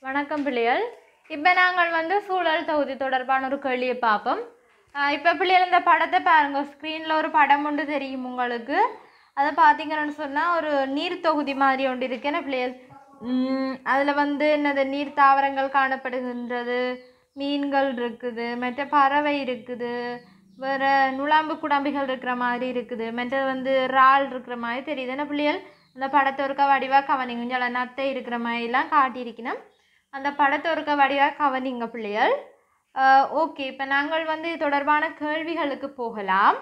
வணக்கம் பிள்ளைகள் இப்போ நாங்கள் வந்து சூழல் தொகுதி தொடர்பான ஒரு கேள்வியை பார்ப்போம் இப்போ பிள்ளைகள் இந்த படத்தை பாருங்க ஸ்க்ரீனில் ஒரு படம் ஒன்று தெரியும் உங்களுக்கு அதை பார்த்தீங்கன்னு சொன்னால் ஒரு நீர் தொகுதி மாதிரி ஒன்று இருக்கு என்ன பிள்ளைகள் அதில் வந்து என்னது நீர் தாவரங்கள் காணப்படுகின்றது மீன்கள் இருக்குது மற்ற பறவை இருக்குது வேறு நுழாம்பு குடம்பிகள் இருக்கிற மாதிரி இருக்குது மற்றது வந்து இறால் இருக்கிற மாதிரி தெரியுது என்ன பிள்ளைகள் அந்த படத்தை ஒருக்க வடிவாக கவனிங்க கொஞ்சம் நத்தை இருக்கிற மாதிரிலாம் காட்டியிருக்கணும் அந்த படத்தை ஒருக்க வடிவாக கவனிங்க பிள்ளைகள் ஓகே இப்போ நாங்கள் வந்து இது தொடர்பான கேள்விகளுக்கு போகலாம்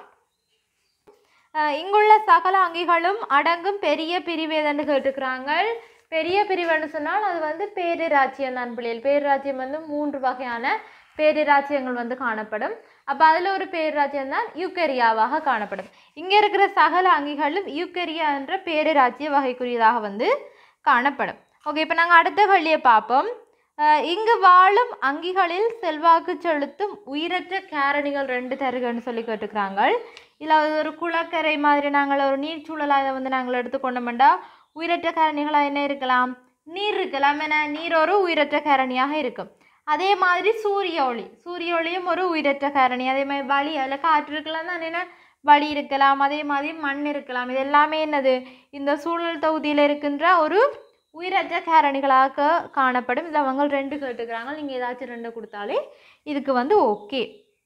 அஹ் இங்குள்ள சகல அங்கிகளும் அடங்கும் பெரிய பிரிவு எதுன்னு கேட்டுக்கிறாங்க பெரிய பிரிவுன்னு சொன்னால் அது வந்து பேரிராச்சியம் தான் பிள்ளைகள் பேரிராச்சியம் வந்து மூன்று வகையான பேரிராச்சியங்கள் வந்து காணப்படும் அப்போ அதில் ஒரு பேரிராச்சியம் தான் யூக்கரியாவாக காணப்படும் இங்கே இருக்கிற சகல அங்கிகளும் யூக்கரியா என்ற பேரிராச்சிய வகைக்குரியதாக வந்து காணப்படும் ஓகே இப்போ நாங்கள் அடுத்த கேள்வியை பார்ப்போம் அஹ் இங்கு வாழும் அங்கிகளில் செல்வாக்கு செலுத்தும் உயிரற்ற கேரணிகள் ரெண்டு தருகன்னு சொல்லி கேட்டுக்கிறாங்க இல்லை அது ஒரு குளக்கரை மாதிரி நாங்கள் ஒரு நீர்ச்சூழலாக இதை வந்து நாங்கள் எடுத்துக்கொண்டோம்டா உயிரற்ற காரணிகளாக என்ன இருக்கலாம் நீர் இருக்கலாம் ஏன்னா நீர் ஒரு உயிரற்ற காரணியாக இருக்கும் அதே மாதிரி சூரிய ஒளி சூரிய ஒளியும் ஒரு உயிரற்ற காரணி அதே மாதிரி வலி அதில் காற்று இருக்கலாம் தான் என்ன வலி இருக்கலாம் அதே மாதிரி மண் இருக்கலாம் இது எல்லாமே என்னது இந்த சூழல் தொகுதியில் இருக்கின்ற ஒரு உயிரற்ற காரணிகளாக காணப்படும் இதில் அவங்க ரெண்டு கேட்டுக்கிறாங்க நீங்கள் ஏதாச்சும் ரெண்டு கொடுத்தாலே இதுக்கு வந்து ஓகே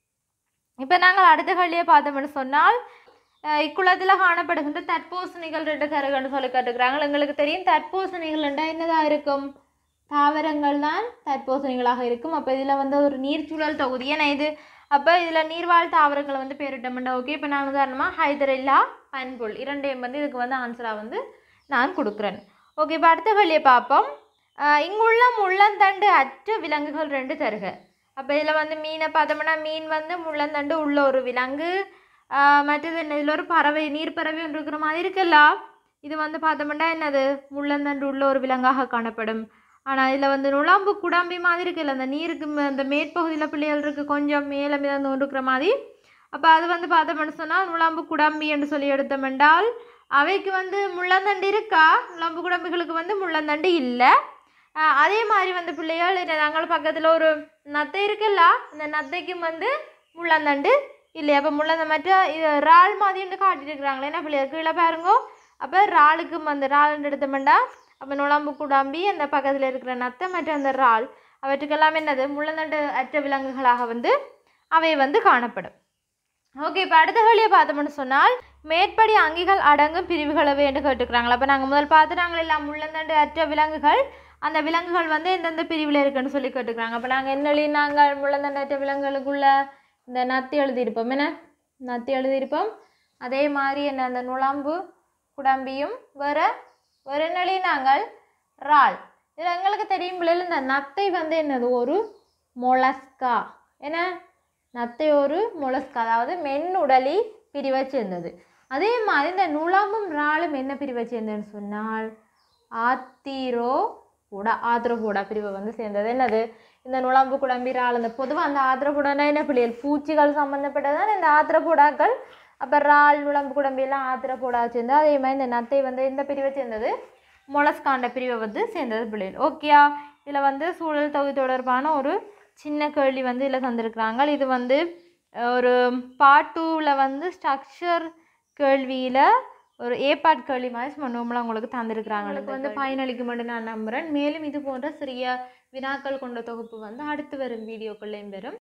இப்போ நாங்கள் அடுத்த கேள்வியை பார்த்தோம்னு சொன்னால் அஹ் இக்குளத்தில் காணப்படுகின்ற தற்போசணிகள் ரெண்டு தருகன்னு சொல்லி கேட்டுக்கிறாங்க எங்களுக்கு தெரியும் தற்போசணிகள் என்றால் என்னதாக இருக்கும் தாவரங்கள் தான் தற்போசணிகளாக இருக்கும் அப்போ இதில் வந்து ஒரு நீர்ச்சூழல் தொகுதி ஏன்னா இது அப்போ இதில் நீர்வாழ் தாவரங்களை வந்து பேரிட்டோம்னா ஓகே இப்போ நான் உதாரணமாக ஹைதரில்லா பண்புல் இரண்டையும் வந்து இதுக்கு வந்து ஆன்சராக வந்து நான் கொடுக்குறேன் ஓகே இப்போ அடுத்த கேள்வியை பார்ப்போம் அஹ் இங்குள்ள முள்ளந்தண்டு அற்ற விலங்குகள் ரெண்டு தருக அப்போ இதில் வந்து மீனை பார்த்தோம்னா மீன் வந்து முள்ளந்தண்டு உள்ள ஒரு விலங்கு ஆஹ் மற்றது என்ன இதில் ஒரு பறவை நீர் பறவை ஒன்று இருக்கிற மாதிரி இருக்குல்ல இது வந்து பார்த்தோம்னா என்னது முள்ளந்தண்டு உள்ள ஒரு விலங்காக காணப்படும் ஆனால் இதில் வந்து நுழாம்பு குடாம்பி மாதிரி இருக்குல்ல அந்த நீருக்கு ம- அந்த மேற்பகுதியில் பிள்ளைகள் இருக்கு கொஞ்சம் மேலே மிதந்து இருக்கிற மாதிரி அப்போ அது வந்து பார்த்தோம்னு சொன்னால் நுழாம்பு குடாம்பி என்று சொல்லி எடுத்தோம் என்றால் அவைக்கு வந்து முள்ளந்தண்டு இருக்கா நுழாம்பு குடம்பிகளுக்கு வந்து முள்ளந்தண்டு இல்லை ஆஹ் அதே மாதிரி வந்து பிள்ளைகள் இந்த நாங்கள் பக்கத்தில் ஒரு நத்தை இருக்குல்ல இந்த நத்தைக்கும் வந்து முள்ளந்தண்டு இல்லை அப்போ முள்ளந்த மற்ற இது இறால் மாதிரி வந்து காட்டியிருக்கிறாங்களே என்ன பிள்ளைகள் கீழே பாருங்கோ அப்போ இறாலுக்கும் அந்த இறால் எடுத்தோம்டா அப்போ நுழம்பு குடாம்பி அந்த பக்கத்தில் இருக்கிற நத்தை மற்ற அந்த இறால் அவற்றுக்கெல்லாம் என்னது முள்ளந்தண்டு அற்ற விலங்குகளாக வந்து அவை வந்து காணப்படும் ஓகே இப்போ அடுத்த கேள்வியை பார்த்தோம்னு சொன்னால் மேற்படி அங்கிகள் அடங்கும் பிரிவுகளை என்று கேட்டுக்கிறாங்களா அப்போ நாங்கள் முதல் பார்த்துட்டாங்களே எல்லாம் முள்ளந்தண்டு அற்ற விலங்குகள் அந்த விலங்குகள் வந்து எந்தெந்த பிரிவில் இருக்குன்னு சொல்லி கேட்டுக்கிறாங்க அப்போ நாங்கள் என்ன எழுதினாங்க முள்ளந்தண்டு அற்ற விலங்குகளுக்குள்ள இந்த நத்தி எழுதியிருப்போம் என்ன நத்தி எழுதியிருப்போம் அதே மாதிரி என்ன அந்த நுழம்பு குடம்பியும் வேறு வேறு என்ன எழுதினாங்கள் இறால் இதில் எங்களுக்கு தெரியும் பிள்ளைகள் இந்த நத்தை வந்து என்னது ஒரு மொளஸ்கா என்ன நத்தை ஒரு மொளஸ்கா அதாவது மென்னுடலி பிரிவை சேர்ந்தது அதே மாதிரி இந்த நுழம்பும் இறாலும் என்ன பிரிவை சேர்ந்ததுன்னு சொன்னால் ஆத்திரோ கூட ஆத்திரப்பூடா பிரிவை வந்து சேர்ந்தது என்னது இந்த நுழம்பு குழம்பி இறால் இந்த பொதுவாக அந்த ஆத்திரப்பூடானா என்ன பிள்ளைகள் பூச்சிகள் சம்மந்தப்பட்டதான் இந்த ஆத்திரப்பூடாக்கள் அப்போ இறால் நுழம்பு குழம்பி எல்லாம் ஆத்திரப்பூடா சேர்ந்து அதே மாதிரி இந்த நத்தை வந்து இந்த பிரிவை சேர்ந்தது மொளஸ்காண்ட பிரிவை வந்து சேர்ந்தது பிள்ளைகள் ஓகேயா இதில் வந்து சூழல் தொகுதி தொடர்பான ஒரு சின்ன கேள்வி வந்து இதில் தந்திருக்கிறாங்க இது வந்து அஹ், ஒரு பார்ட் டூவில் வந்து ஸ்ட்ரக்சர் கேள்வியில் ஒரு ஏ பார்ட் கேள்வி மாதிரி சும்மா நோம்பலாக உங்களுக்கு தந்திருக்கிறாங்க உங்களுக்கு வந்து பயனளிக்கும் என்று நான் நம்புகிறேன் மேலும் இது போன்ற சிறிய வினாக்கள் கொண்ட தொகுப்பு வந்து அடுத்து வரும் வீடியோக்கள்லையும் வரும்